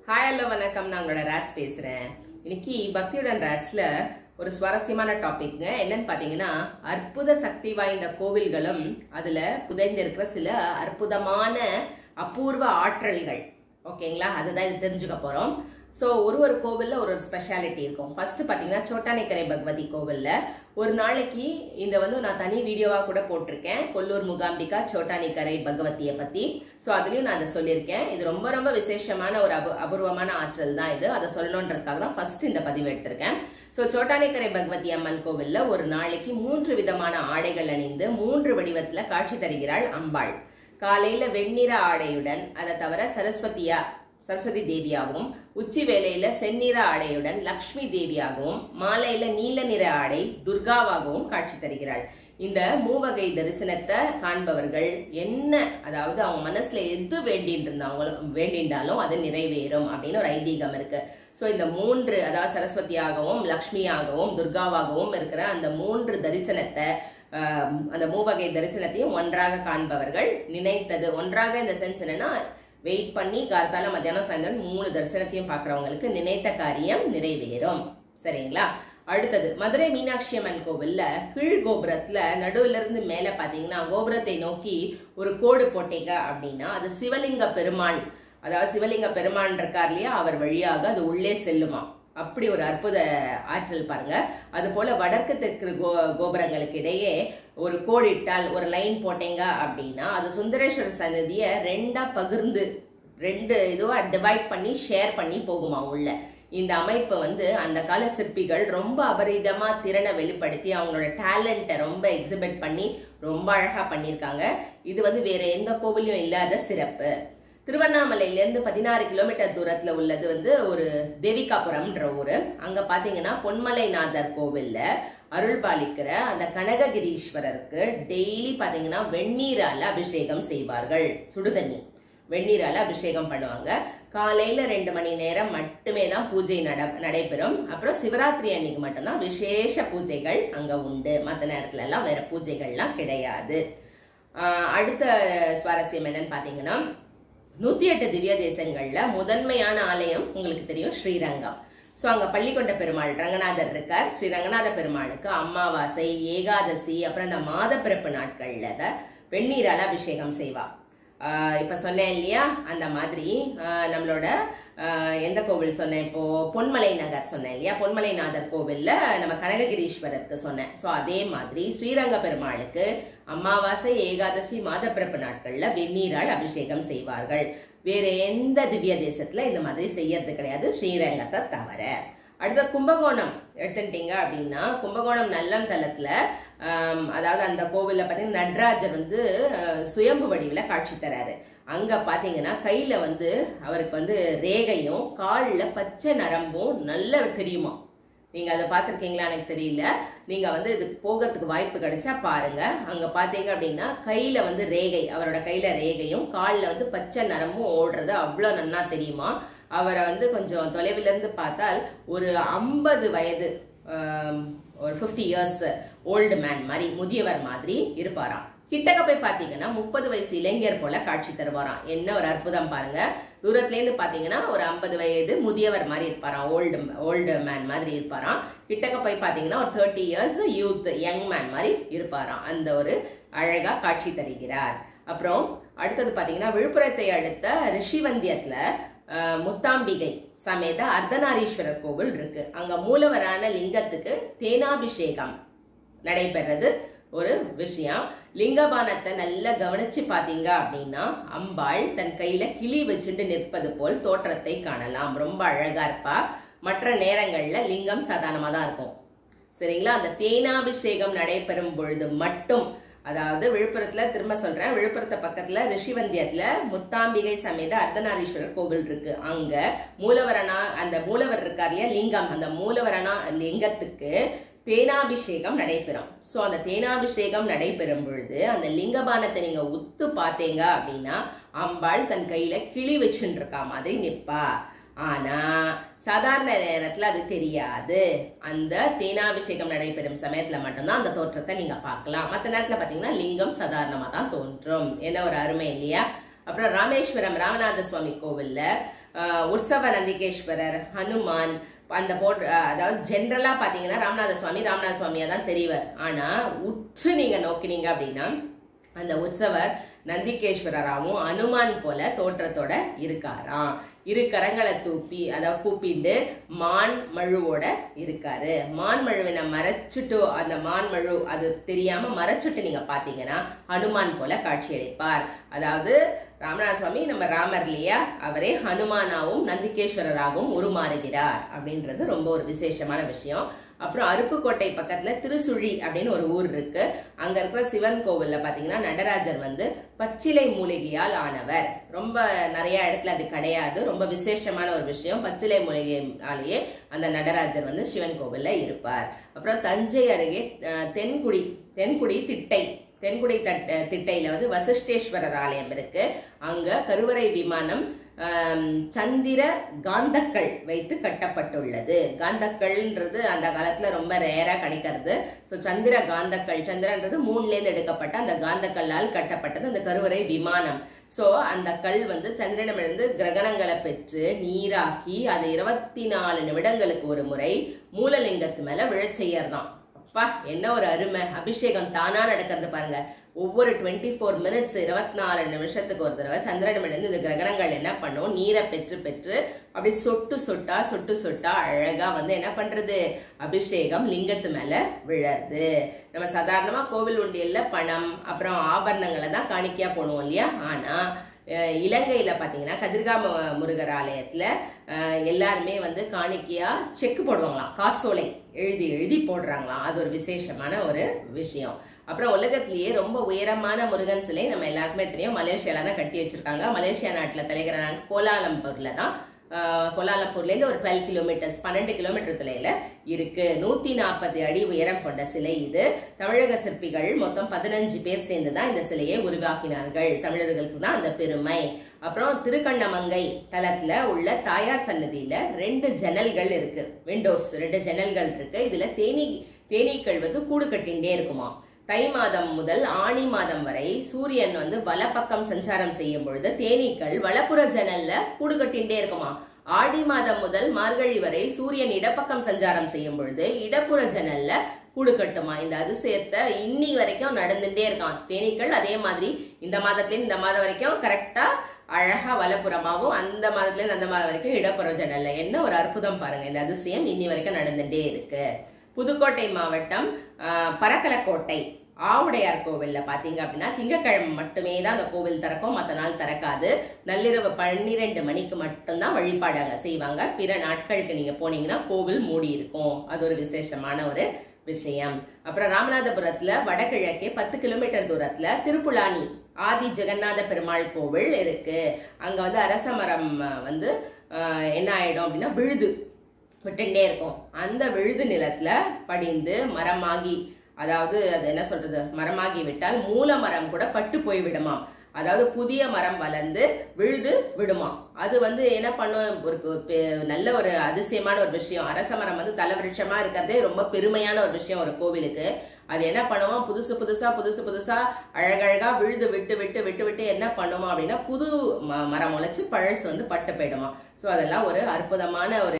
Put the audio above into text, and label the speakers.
Speaker 1: hi hello வணக்கம் நான் உங்களோட ராட்ஸ் பேசுறேன் இன்னைக்கு பக்தியுடன் ராட்ஸ்ல ஒரு சுவாரஸ்யமான டாபிக்ங்க என்னன்னு பாத்தீங்கன்னா அற்புத சக்தி வாய்ந்த கோவில்களும் அதுல புதைந்திருக்கிற சில அற்புதமான அபூர்வ ஆற்றல்கள் ஓகேங்களா அதுதான் இது தெரிஞ்சுக்க போறோம் ஸோ ஒரு ஒரு கோவில்ல ஒரு ஒரு ஸ்பெஷாலிட்டி இருக்கும் ஃபர்ஸ்ட் பாத்தீங்கன்னா சோட்டானிக்கரை பகவதி கோவில்ல ஒரு நாளைக்கு இந்த வந்து நான் தனி வீடியோவா கூட போட்டிருக்கேன் கொல்லூர் முகாம்பிகா சோட்டானிக்கரை பகவதியை பத்தி ஸோ அதுலயும் நான் அதை சொல்லியிருக்கேன் இது ரொம்ப ரொம்ப விசேஷமான ஒரு அபு அபூர்வமான ஆற்றல் தான் இது அதை சொல்லணுன்றதுக்காக தான் ஃபர்ஸ்ட் இந்த பதிவு எடுத்திருக்கேன் ஸோ சோட்டானிக்கரை பகவதி அம்மன் கோவில்ல ஒரு நாளைக்கு மூன்று விதமான ஆடைகள் அணிந்து மூன்று வடிவத்துல காட்சி தருகிறாள் அம்பாள் காலையில வெண்ணிற ஆடையுடன் அதை தவிர சரஸ்வதியா சரஸ்வதி தேவியாகவும் உச்சி வேளையில செந்நிற ஆடையுடன் லக்ஷ்மி தேவியாகவும் மாலையில நீல நிற ஆடை துர்காவாகவும் காட்சி தருகிறாள் இந்த மூவகை தரிசனத்தை காண்பவர்கள் என்ன அதாவது அவங்க மனசுல எது வேண்டிட்டு இருந்தாங்களோ வேண்டின்றாலும் அது நிறைவேறும் அப்படின்னு ஒரு ஐதீகம் இருக்கு சோ இந்த மூன்று அதாவது சரஸ்வதியாகவும் லக்ஷ்மியாகவும் துர்காவாகவும் இருக்கிற அந்த மூன்று தரிசனத்தை ஆஹ், அந்த மூவகை தரிசனத்தையும் ஒன்றாக காண்பவர்கள் நினைத்தது ஒன்றாக இந்த சென்ஸ் என்னன்னா வெயிட் பண்ணி காத்தால மத்தியானம் சாயந்தரம் மூணு தரிசனத்தையும் பார்க்கறவங்களுக்கு நினைத்த காரியம் நிறைவேறும் சரிங்களா அடுத்தது மதுரை மீனாட்சி அம்மன் கோவில்ல கீழ் கோபுரத்துல நடுவுல இருந்து மேல பாத்தீங்கன்னா கோபுரத்தை நோக்கி ஒரு கோடு போட்டீங்க அப்படின்னா அது சிவலிங்க பெருமான் அதாவது சிவலிங்க பெருமான் இருக்கார் இல்லையா அவர் வழியாக அது உள்ளே செல்லுமா அப்படி ஒரு அற்புத ஆற்றல் பாருங்க அது போல வடக்கு தெற்கு கோ கோபுரங்களுக்கு இடையே ஒரு கோடிட்டால் ஒரு லைன் போட்டீங்க அப்படின்னா அது சுந்தரேஸ்வரர் சன்னதியை ரெண்டா பகிர்ந்து ரெண்டு இதுவா டிவைட் பண்ணி ஷேர் பண்ணி போகுமா உள்ள இந்த அமைப்பு வந்து அந்த கால சிற்பிகள் ரொம்ப அபரிதமா திறனை வெளிப்படுத்தி அவங்களோட டேலண்ட்டை ரொம்ப எக்ஸிபிட் பண்ணி ரொம்ப அழகா பண்ணியிருக்காங்க இது வந்து வேற எந்த கோவிலையும் இல்லாத சிறப்பு திருவண்ணாமலையில இருந்து பதினாறு கிலோமீட்டர் தூரத்துல உள்ளது வந்து ஒரு தேவிகாபுரம்ன்ற ஊரு அங்க பாத்தீங்கன்னா பொன்மலைநாதர் கோவில்ல அருள் பாலிக்கிற அந்த கனககிரீஸ்வரருக்கு டெய்லி பாத்தீங்கன்னா வெந்நீரால அபிஷேகம் செய்வார்கள் சுடுதண்ணி வெந்நீரால அபிஷேகம் பண்ணுவாங்க காலையில ரெண்டு மணி நேரம் மட்டுமே தான் பூஜை நட நடைபெறும் அப்புறம் சிவராத்திரி அன்னைக்கு மட்டும்தான் விசேஷ பூஜைகள் அங்க உண்டு மற்ற நேரத்துல எல்லாம் வேற பூஜைகள்லாம் கிடையாது ஆஹ் அடுத்த சுவாரஸ்யம் என்னன்னு பாத்தீங்கன்னா நூத்தி எட்டு திவ்ய தேசங்கள்ல முதன்மையான ஆலயம் உங்களுக்கு தெரியும் ஸ்ரீரங்கம் சோ அங்க பள்ளிக்கொண்ட பெருமாள் ரங்கநாதர் இருக்கார் ஸ்ரீ ரங்கநாத பெருமாளுக்கு அமாவாசை ஏகாதசி அப்புறம் இந்த மாத பிறப்பு நாட்கள்ல தான் வெந்நீரால அபிஷேகம் செய்வா ஆஹ் இப்ப சொன்னேன் இல்லையா அந்த மாதிரி ஆஹ் நம்மளோட ஆஹ் எந்த கோவில் சொன்னேன் இப்போ பொன்மலை நகர் சொன்னேன் இல்லையா பொன்மலைநாதர் கோவில்ல நம்ம கனககிரீஸ்வரருக்கு சொன்னேன் சோ அதே மாதிரி ஸ்ரீரங்க பெருமாளுக்கு அமாவாசை ஏகாதசி மாதப்பிறப்பு நாட்கள்ல வெந்நீரால் அபிஷேகம் செய்வார்கள் வேற எந்த திவ்ய தேசத்துல இந்த மாதிரி செய்யறது கிடையாது ஸ்ரீரங்கத்தை தவிர அடுத்த கும்பகோணம் எடுத்துட்டீங்க அப்படின்னா கும்பகோணம் நல்லம் தலத்துல ஆம், அதாவது அந்த கோவில்ல பாத்தீங்கன்னா நடராஜர் வந்து அஹ், சுயம்பு வடிவுல காட்சி தராரு அங்க பாத்தீங்கன்னா கையில வந்து அவருக்கு வந்து ரேகையும் கால்ல பச்சை நரம்பும் நல்லா தெரியுமா நீங்க அதை பார்த்திருக்கீங்களா எனக்கு தெரியல நீங்க வந்து இதுக்கு போகிறதுக்கு வாய்ப்பு கிடைச்சா பாருங்க அங்க பாத்தீங்க அப்படின்னா கையில வந்து ரேகை அவரோட கையில ரேகையும் கால்ல வந்து பச்சை நரம்பும் ஓடுறது அவ்வளவு நன்னா தெரியுமா அவரை வந்து கொஞ்சம் தொலைவில் இருந்து பார்த்தால் ஒரு ஐம்பது வயது ஆம், ஒரு ஃபிஃப்டி இயர்ஸ் ஓல்டு மேன் மாதிரி முதியவர் மாதிரி இருப்பாராம் கிட்டக்க போய் பாத்தீங்கன்னா முப்பது வயசு இளைஞர் போல காட்சி தருவாராம் என்ன ஒரு அற்புதம் பாருங்க தூரத்துல இருந்து பாத்தீங்கன்னா ஒரு ஐம்பது வயது முதியவர் மாதிரி இருப்பாராம் ஓல்டு ஓல்டு மேன் மாதிரி இருப்பாராம் கிட்டக்க போய் பாத்தீங்கன்னா ஒரு thirty years youth young man மாதிரி இருப்பாராம் அந்த ஒரு அழகா காட்சி தருகிறார் அப்புறம் அடுத்தது பாத்தீங்கன்னா விழுப்புரத்தை அடுத்த ரிஷிவந்தியத்துல அஹ், முத்தாம்பிகை சமேத அர்த்தநாரீஸ்வரர் கோவில் இருக்கு அங்க மூலவரான லிங்கத்துக்கு தேனாபிஷேகம் நடைபெறது ஒரு விஷயம் லிங்கபானத்தை நல்லா கவனிச்சு பாத்தீங்க அப்படின்னா அம்பாள் தன் கையில கிளி வச்சுட்டு நிற்பது போல் தோற்றத்தை காணலாம் ரொம்ப அழகா இருப்பா மற்ற நேரங்கள்ல லிங்கம் சாதாரணமா தான் இருக்கும் சரிங்களா அந்த தேனாபிஷேகம் நடைபெறும் பொழுது மட்டும் அதாவது விழுப்புரத்துல திரும்ப சொல்றேன் விழுப்புரத்து பக்கத்துல ரிஷிவந்தியத்துல முத்தாம்பிகை சமேத அர்த்தநாரீஸ்வரர் கோவில் இருக்கு அங்க மூலவரனா அந்த மூலவர் இருக்கார் இல்லையா லிங்கம் அந்த மூலவரனா லிங்கத்துக்கு தேனாபிஷேகம் நடைபெறும் சோ அந்த தேனாபிஷேகம் நடைபெறும் பொழுது அந்த லிங்கபானத்தை நீங்க உத்து பார்த்தீங்க அப்படின்னா அம்பாள் தன் கையில கிளி வச்சுட்டு இருக்கா மாதிரி நிப்பா ஆனா சாதாரண நேரத்துல அது தெரியாது அந்த தேனாபிஷேகம் நடைபெறும் சமயத்துல மட்டும்தான் அந்த தோற்றத்தை நீங்க பார்க்கலாம் மற்ற நேரத்துல பாத்தீங்கன்னா லிங்கம் சாதாரணமா தான் தோன்றும் என்ன ஒரு அருமை இல்லையா அப்புறம் ராமேஸ்வரம் ராமநாத சுவாமி கோவில்ல ஆஹ், உற்சவ நந்திகேஸ்வரர் ஹனுமான் அந்த போட் அதாவது ஜென்ரலா பாத்தீங்கன்னா ராமநாத சுவாமி ராமநாத சுவாமியா தான் தெரிவர் ஆனா உற்று நீங்க நோக்கினீங்க அப்படின்னா அந்த உற்சவர் நந்திகேஸ்வரராகவும் அனுமான் போல தோற்றத்தோட இருக்காராம் இரு கரங்களை தூப்பி அதாவது கூப்பிண்டு மான் மழுவோட இருக்காரு மான் மழுவினை மறைச்சிட்டு அந்த மான் மழு அது தெரியாம மறைச்சிட்டு நீங்க பாத்தீங்கன்னா ஹனுமான் போல காட்சியளிப்பார் அதாவது ராமநாத சுவாமி நம்ம ராமர் இல்லையா அவரே ஹனுமானாவும் நந்திகேஸ்வரராகவும் உருமாறுகிறார் அப்படின்றது ரொம்ப ஒரு விசேஷமான விஷயம் அப்புறம் அருப்புக்கோட்டை பக்கத்துல திருசுழி அப்படின்னு ஒரு ஊர் இருக்கு அங்க இருக்கிற சிவன் கோவில்ல பாத்தீங்கன்னா நடராஜர் வந்து பச்சிலை மூலிகையால் ஆனவர் ரொம்ப நிறைய இடத்துல அது கிடையாது ரொம்ப விசேஷமான ஒரு விஷயம் பச்சிலை மூலிகையாலேயே அந்த நடராஜர் வந்து சிவன் கோவில்ல இருப்பார் அப்புறம் தஞ்சை அருகே அஹ், தென்குடி தென்குடி திட்டை தென்குடி தட் திட்டையில வந்து வசிஷ்டேஸ்வரர் ஆலயம் இருக்கு அங்க கருவறை விமானம் ஆம், சந்திர காந்தக்கள் வைத்து கட்டப்பட்டுள்ளது காந்தக்கள்ன்றது அந்த காலத்துல ரொம்ப ரேரா கிடைக்கிறது ஸோ சந்திர காந்தக்கள் சந்திரன்றது மூணுல இருந்து எடுக்கப்பட்ட அந்த காந்தக்கல்லால் கட்டப்பட்டது அந்த கருவறை விமானம் ஸோ அந்த கல் வந்து சந்திரனிடமிருந்து கிரகணங்களை பெற்று நீராக்கி அது இருபத்தி நாலு நிமிடங்களுக்கு ஒரு முறை மூலலிங்கத்து மேல விழச் செய்யறதாம் அப்பா என்ன ஒரு அருமை அபிஷேகம் தானா நடக்கிறது பாருங்க ஒவ்வொரு டுவெண்ட்டி ஃபோர் மினிட்ஸ் இருபத்தி நாலு நிமிஷத்துக்கு ஒரு தடவை சந்திரனிடமிருந்து இந்த கிரகணங்கள் என்ன பண்ணும் நீரை பெற்று பெற்று அப்படி சொட்டு சொட்டா சொட்டு சொட்டா அழகா வந்து என்ன பண்றது அபிஷேகம் லிங்கத்து மேல விழறது நம்ம சாதாரணமா கோவில் உண்டியல்ல பணம் அப்புறம் ஆபரணங்களை தான் காணிக்கையா போடுவோம் இல்லையா ஆனா அஹ், இலங்கையில பாத்தீங்கன்னா கதிர்காம முருகர் ஆலயத்துல அஹ், எல்லாருமே வந்து காணிக்கையா செக் போடுவாங்களாம் காசோலை எழுதி எழுதி போடுறாங்களாம் அது ஒரு விசேஷமான ஒரு விஷயம் அப்புறம் உலகத்திலேயே ரொம்ப உயரமான முருகன் சிலை நம்ம எல்லாருக்குமே தெரியும் மலேசியால தான் கட்டி வச்சிருக்காங்க மலேசியா நாட்டுல தலைநகரான கோலாலம்பூர்ல தான் ஆஹ், கோலாலம்பூர்ல இருந்து ஒரு டுவெல் கிலோமீட்டர்ஸ் பன்னெண்டு கிலோமீட்டர் தொலைல இருக்கு நூத்தி நாற்பது அடி உயரம் கொண்ட சிலை இது தமிழக சிற்பிகள் மொத்தம் பதினஞ்சு பேர் சேர்ந்து தான் இந்த சிலையை உருவாக்கினார்கள் தமிழர்களுக்கு தான் அந்த பெருமை அப்புறம் திருக்கண்ணமங்கை தலத்துல உள்ள தாயார் சன்னதியில ரெண்டு ஜன்னல்கள் இருக்கு விண்டோஸ் ரெண்டு ஜன்னல்கள் இருக்கு இதுல தேனீ தேனீக்கள் வந்து கூடு கட்டிண்டே இருக்குமா தை மாதம் முதல் ஆணி மாதம் வரை சூரியன் வந்து வலப்பக்கம் சஞ்சாரம் செய்யும் பொழுது தேனீக்கள் வலப்புற ஜன்னல்ல கூடு கட்டிண்டே இருக்குமா ஆடி மாதம் முதல் மார்கழி வரை சூரியன் இடப்பக்கம் சஞ்சாரம் செய்யும் பொழுது இடப்புற ஜன்னல்ல கூடு கட்டுமா இந்த அதிசயத்தை இன்னி வரைக்கும் நடந்துட்டே இருக்கான் தேனீக்கள் அதே மாதிரி இந்த மாதத்துல இருந்து இந்த மாதம் வரைக்கும் கரெக்டா அழகா வலப்புறமாவும் அந்த மாதத்துல இருந்து அந்த மாதம் வரைக்கும் இடப்புற ஜன்னல்ல என்ன ஒரு அற்புதம் பாருங்க இந்த அதிசயம் இன்னி வரைக்கும் நடந்துட்டே இருக்கு புதுக்கோட்டை மாவட்டம் ஆஹ், பரக்கலக்கோட்டை ஆவுடையார் கோவில்ல பாத்தீங்க அப்படின்னா திங்கக்கிழமை மட்டுமே தான் அந்த கோவில் திறக்கும் மற்ற நாள் திறக்காது நள்ளிரவு பன்னிரெண்டு மணிக்கு மட்டும்தான் வழிபாடு அங்க செய்வாங்க பிற நாட்களுக்கு நீங்க போனீங்கன்னா கோவில் மூடி இருக்கும் அது ஒரு விசேஷமான ஒரு விஷயம் அப்புறம் ராமநாதபுரத்துல வடகிழக்கே பத்து கிலோமீட்டர் தூரத்துல திருப்புலானி ஆதி ஜெகநாத பெருமாள் கோவில் இருக்கு அங்க வந்து அரச மரம் அஹ், வந்து அஹ், என்ன ஆயிடும் அப்படின்னா விழுது விட்டுண்டே இருக்கும் அந்த விழுது நிலத்துல படிந்து மரமாகி அதாவது அது என்ன சொல்றது மரமாகி விட்டால் மூல மரம் கூட பட்டு போய் விடுமாம் அதாவது புதிய மரம் வளர்ந்து விழுது விடுமாம் அது வந்து என்ன பண்ணும் ஒரு பெ- பெ- நல்ல ஒரு அதிசயமான ஒரு விஷயம் அரச மரம் வந்து தலவிருட்சமா இருக்கிறதே ரொம்ப பெருமையான ஒரு விஷயம் ஒரு கோவிலுக்கு அது என்ன பண்ணுவோம் புதுசு புதுசா புதுசு புதுசா அழகழகா விழுது விட்டு விட்டு விட்டு விட்டு என்ன பண்ணுவோம் அப்படின்னா புது ம- மரம் முளைச்சு பழசு வந்து பட்டு போயிடுமா ஸோ அதெல்லாம் ஒரு அற்புதமான ஒரு